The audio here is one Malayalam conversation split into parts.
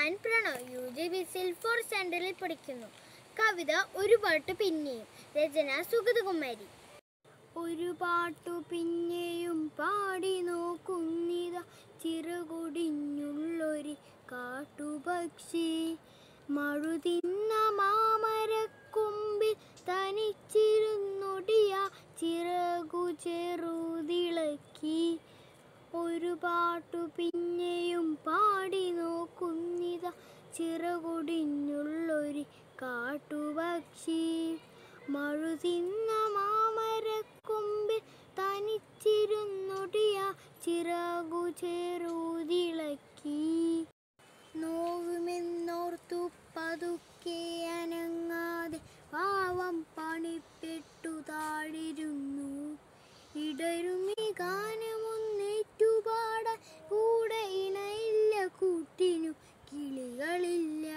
ഞാൻ പ്രണവ് യു ജി ബി സിൽ ഫോർ സെൻറ്ററിൽ പഠിക്കുന്നു കവിത ഒരു പാട്ട് പിന്നെയും രചന സുഗതകുമാരി ഒരു പാട്ടു പിന്നെയും പാടി നോക്കുന്നിത ചിറകൊടിഞ്ഞുള്ളൊരു കാട്ടുപക്ഷി മഴുതിന്ന മാമരക്കൊമ്പിൽ തനിച്ചിരുന്നൊടിയ ചിറകു ചെറുതിളക്കി ഒരു പാട്ടു പിന്നെയും പാടി നോക്കുന്നിത ചിറകൊടിഞ്ഞുള്ളൊരു കാട്ടുപക്ഷി മഴുതിന്ന മാമരക്കൊമ്പിൽ തനിച്ചിരുന്നൊടിയ ചിറകു ചെറുതിളക്കി നോവുമെന്നോർത്തു പതുക്കെ അനങ്ങാതെ പാവം പണിപ്പെട്ടു താഴിരുന്നു ഇടരുമി ഗാനമൊന്നേറ്റുപാടാൻ കൂടെ ഇണയില്ല കൂട്ടിനു കിളികളില്ല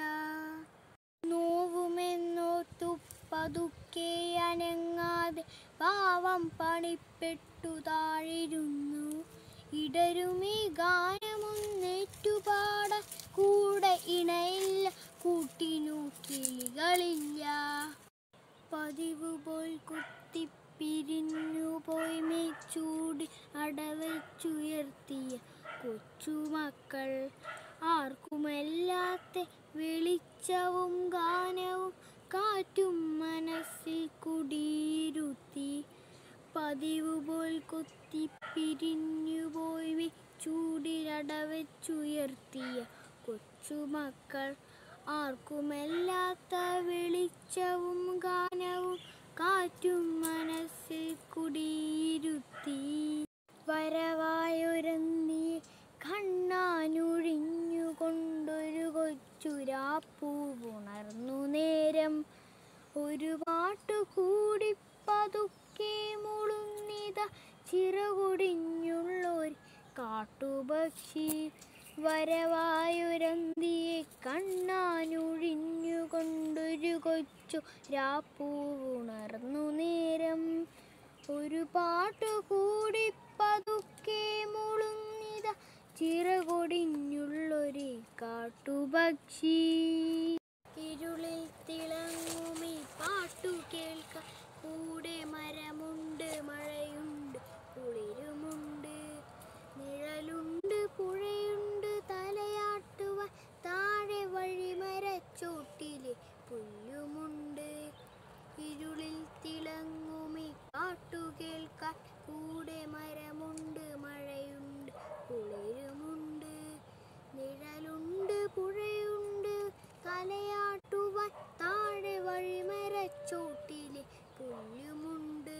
നോവുമെന്നോർത്തു പതുക്കെ അനങ്ങാതെ പാവം പണിപ്പെട്ടു താഴിരുന്നു ഇടരുമി ഗാനമൊന്നേറ്റുപാടാൻ കൂടെ ഇണയില്ല കൂട്ടിനു കിളികളില്ല പതിവ് പോൽ കുത്തിപ്പിരിഞ്ഞു പോയി മേച്ചൂടി അടവച്ചുയർത്തിയ കൊച്ചുമക്കൾ ആർക്കുമല്ലാത്ത വെളിച്ചവും ഗാനവും കാറ്റും മനസ്സിൽ കുടിയിരുത്തി പതിവ് പോൽ കൊത്തിപ്പിരിഞ്ഞു പോയി ചൂടിലടവച്ചുയർത്തിയ കൊച്ചുമക്കൾ ആർക്കുമല്ലാത്ത വെളിച്ചവും ഗാനവും കാറ്റും മനസ്സിൽ കുടിയിരുത്തി വരവായൊരന്നി കണ്ണാനൊഴിഞ്ഞുകൊണ്ടൊരു കൊച്ചുരാപ്പൂവുണർന്നു നേരം ഒരു പാട്ടു കൂടി പതുക്കെ മുളുന്നിത ചിറകൊടിഞ്ഞുള്ളൊരു കാട്ടുപക്ഷി വരവായൊരന്തിയെ കണ്ണാനൊഴിഞ്ഞുകൊണ്ടൊരു കൊച്ചു രാപ്പൂവുണർന്നു നേരം ഒരു പാട്ടു കൂടി പതുക്കെ മുളുന്നിത ചിറകൊടിഞ്ഞുള്ളൊരു കാട്ടുപക്ഷി ഇരുളിൽ തിളങ്ങുമി പാട്ടു കേൾക്കാൻ കൂടെ മരമുണ്ട് മഴയുണ്ട് കുളിരുമുണ്ട് നിഴലുണ്ട് പുഴയുണ്ട് തലയാട്ടുവാൻ താഴെ വഴിമരച്ചോട്ടിലെ പുല്ലുമുണ്ട് ഇരുളിൽ തിളങ്ങുമി പാട്ടു കേൾക്കാൻ കൂടെ മരമുണ്ട് മഴയുണ്ട് കുളിരുമുണ്ട് നിഴലുണ്ട് പുഴയുണ്ട് തലയാട്ടുവാൻ താഴെ വഴിമരച്ചോട്ടിലെ പുല്ലുമുണ്ട്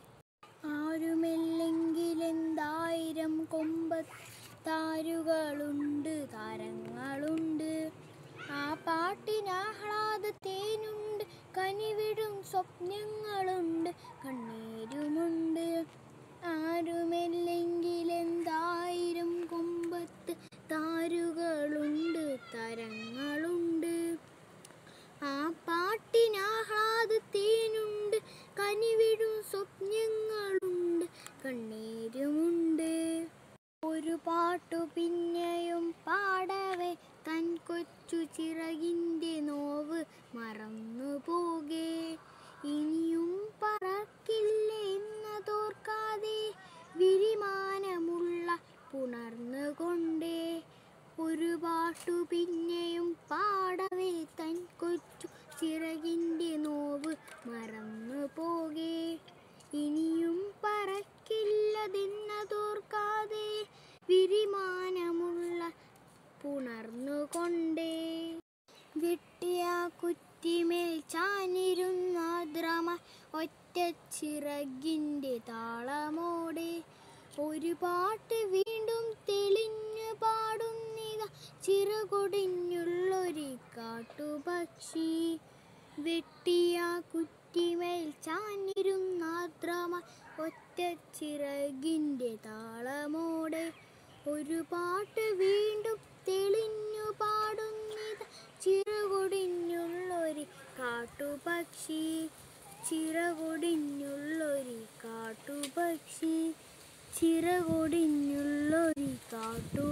ആരുമില്ലെങ്കിലെന്തായിരം കൊമ്പത്താരുകളുണ്ട് താരങ്ങളുണ്ട് ആ പാട്ടിനാഹ്ലാദത്തേനുണ്ട് കനിവിടും സ്വപ്നങ്ങളുണ്ട് കണ്ണീരുമുണ്ട് ആരുമില്ലെങ്കിലെന്തായിരം കൊമ്പത്ത് താരുകളുണ്ട് തരങ്ങളുണ്ട് ആ പാട്ടിനാഹ്ലാദത്തേനുണ്ട് കനിവിടും സ്വപ്നങ്ങളുണ്ട് കണ്ണീരുമുണ്ട് ഒരു പാട്ടു പിന്നെയും പാടവേ തൻ കൊച്ചു ചിറകിൻ്റെ നോവ് മറന്നു പോകേ ഇനിയും പറക്കില്ല എന്നതോർക്കാതെ വിരിമാനമുള്ള പുണർന്നുകൊണ്ടേ ഒരു പാട്ടു പിന്നെയും പാടവേ തൻ കൊച്ചു ചിറകിൻ്റെ നോവ് മറന്നു പോകേ ഇനിയും പറക്കില്ലതെന്നതോർക്കാതെ വിരിമാനമുള്ള പുണർന്നുകൊണ്ടേ വെട്ടിയ കുറ്റിമേൽ ചാനിരുന്ന ദ്രമ ഒറ്റ ചിറകിൻ്റെ താളമോടെ ഒരു പാട്ട് വീണ്ടും തെളിഞ്ഞു പാടുന്നിത ചിറകൊടിഞ്ഞുള്ളൊരു കാട്ടുപക്ഷി വെട്ടിയ കുറ്റിമേൽ ചാനിരുന്ന ദ്രമ ഒറ്റ ചിറകിൻ്റെ താളമോടെ ഒരു പാട്ട് വീണ്ടും തെളിഞ്ഞു പാടുന്നിത ചിറകൊടിഞ്ഞുള്ളൊരു കാട്ടുപക്ഷി ചിറകൊടിഞ്ഞുള്ളൊരു കാട്ടുപക്ഷി ചിറകൊടിഞ്ഞുള്ളൊരു കാട്ടു